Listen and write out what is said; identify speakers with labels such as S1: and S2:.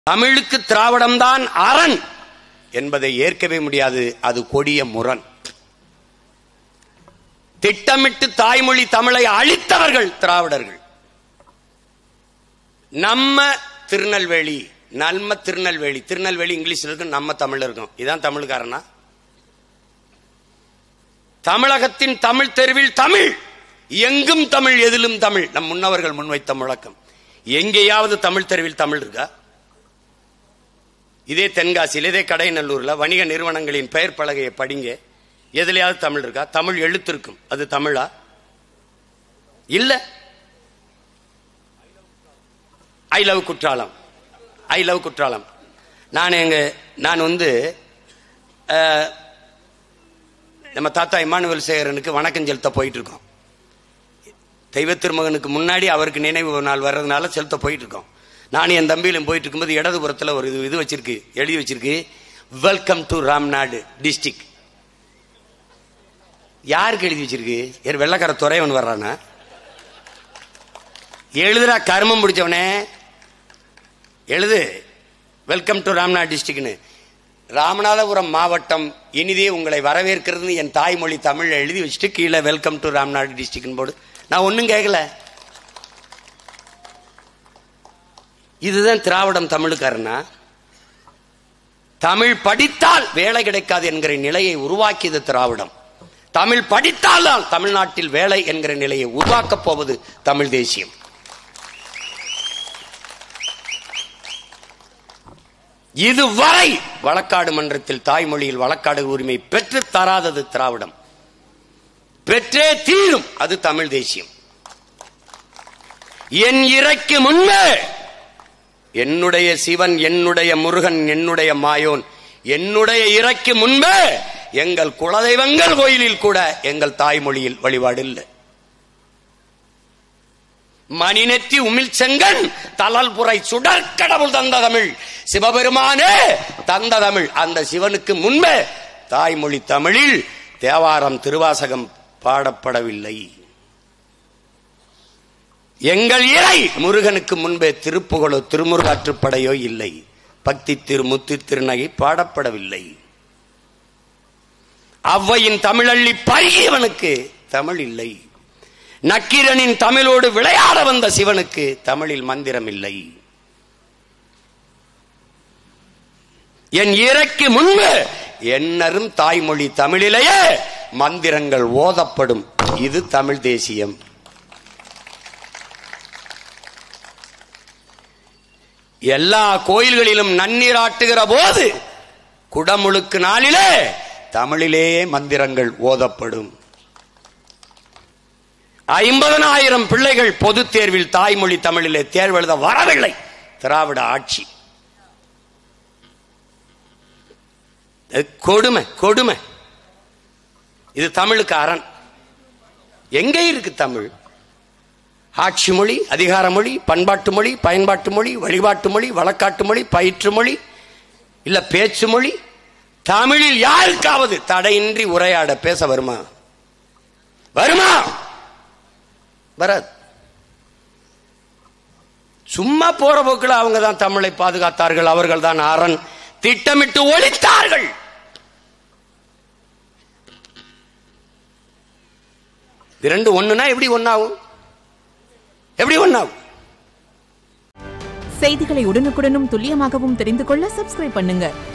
S1: தமிழுக்கு திராவிடம்தான் அரண் என்பதை ஏற்கவே முடியாது அது கொடிய முரண் திட்டமிட்டு தாய்மொழி தமிழை அழித்தவர்கள் திராவிடர்கள் நம்ம திருநெல்வேலி நம்ம திருநெல்வேலி திருநெல்வேலி இங்கிலீஷ்ல இருக்கும் நம்ம தமிழ்ல இருக்கும் இதான் தமிழ்காரனா தமிழகத்தின் தமிழ் தெருவில் தமிழ் எங்கும் தமிழ் எதிலும் தமிழ் நம் முன்னவர்கள் முன்வைத்த முழக்கம் எங்கேயாவது தமிழ் தெருவில் தமிழ் இருக்கா இதே தென்காசியில் இதே கடைநல்லூர்ல வணிக நிறுவனங்களின் பெயர் பலகையை படிங்க எதுலயாவது தமிழ் இருக்கா தமிழ் எழுத்து இருக்கும் அது தமிழா இல்ல I love Courtallam I love Courtallam நான் எங்க நான் வந்து அஹ், நம்ம தாத்தா இமானுவேல் சேகரனுக்கு வணக்கம் செலுத்த போயிட்டு இருக்கோம் தெய்வ திருமகனுக்கு முன்னாடி அவருக்கு நினைவு நாள் வர்றதுனால செலுத்த போயிட்டு இருக்கோம் நானும் என் தம்பியிலும் போயிட்டு இருக்கும்போது இடதுபுறத்தில் ஒரு இது இது வச்சிருக்கு எழுதி வச்சிருக்கு வெல்கம் டு ராம்நாடு டிஸ்ட்ரிக்ட் யாருக்கு எழுதி வச்சிருக்கு யார் வெள்ளக்கார துறையவன் வர்றானா எழுதுறா கர்மம் பிடிச்சவனே எழுது வெல்கம் டு ராம்நாத் டிஸ்ட்ரிக்ட்னு ராமநாதபுரம் மாவட்டம் இனிதே உங்களை வரவேற்கிறது என் தாய்மொழி தமிழ் எழுதி வச்சுட்டு கீழே வெல்கம் டு ராம்நாத் டிஸ்ட்ரிக்ட்னு போடு நான் ஒன்றும் கேட்கல இதுதான் திராவிடம் தமிழுக்காரனா தமிழ் படித்தால் வேலை கிடைக்காது என்கிற நிலையை உருவாக்கியது திராவிடம் தமிழ் படித்தால் தான் தமிழ்நாட்டில் வேலை என்கிற நிலையை உருவாக்கப் போவது தமிழ் தேசியம் இதுவரை வழக்காடு மன்றத்தில் தாய்மொழியில் வழக்காடு உரிமை பெற்று தராதது திராவிடம் பெற்றே தீரும் அது தமிழ் தேசியம் என் இறைக்கு முன்பே என்னுடைய சிவன் என்னுடைய முருகன் என்னுடைய மாயோன் என்னுடைய இறைக்கு முன்பே எங்கள் குலதெய்வங்கள் கோயிலில் கூட எங்கள் தாய்மொழியில் வழிபாடு இல்லை மணிநெத்தி உமிழ் செங்கன் தலல் புரை சுடற்கடவுள் தந்த தமிழ் சிவபெருமானே தந்த தமிழ் அந்த சிவனுக்கு முன்பே தாய்மொழி தமிழில் தேவாரம் திருவாசகம் பாடப்படவில்லை எங்கள் இறை முருகனுக்கு முன்பே திருப்புகழோ திருமுருகாற்றுப்படையோ இல்லை பக்தி திருமுத்து திருநகை பாடப்படவில்லை அவ்வையின் தமிழள்ளி பருகியவனுக்கு தமிழ் இல்லை நக்கீரனின் தமிழோடு விளையாட வந்த சிவனுக்கு தமிழில் மந்திரம் இல்லை என் இறைக்கு முன்பு என்னரும் தாய்மொழி தமிழிலேயே மந்திரங்கள் ஓதப்படும் இது தமிழ் தேசியம் எல்லா கோயில்களிலும் நன்னீராட்டுகிற போது குடமுழுக்கு நாளிலே தமிழிலேயே மந்திரங்கள் ஓதப்படும் ஐம்பதனாயிரம் பிள்ளைகள் பொது தேர்வில் தாய்மொழி தமிழிலே தேர்வு எழுத வரவில்லை திராவிட ஆட்சி இது கொடுமை கொடுமை இது தமிழுக்கு அரண் எங்க இருக்கு தமிழ் ஆட்சி மொழி அதிகார மொழி பண்பாட்டு மொழி பயன்பாட்டு மொழி வழிபாட்டு மொழி வழக்காட்டு மொழி பயிற்று மொழி இல்ல பேச்சு மொழி தமிழில் யாருக்காவது தடையின்றி உரையாட பேச வருமா வருமா வராது சும்மா போற போக்கில் அவங்க தான் தமிழை பாதுகாத்தார்கள் அவர்கள் தான் அரண் திட்டமிட்டு ஒழித்தார்கள் இரண்டு ஒண்ணுனா எப்படி ஒன்னாகும் எப்படி ஒன்னாகும்
S2: செய்திகளை உடனுக்குடனும் துல்லியமாகவும் தெரிந்து கொள்ள சப்ஸ்கிரைப் பண்ணுங்க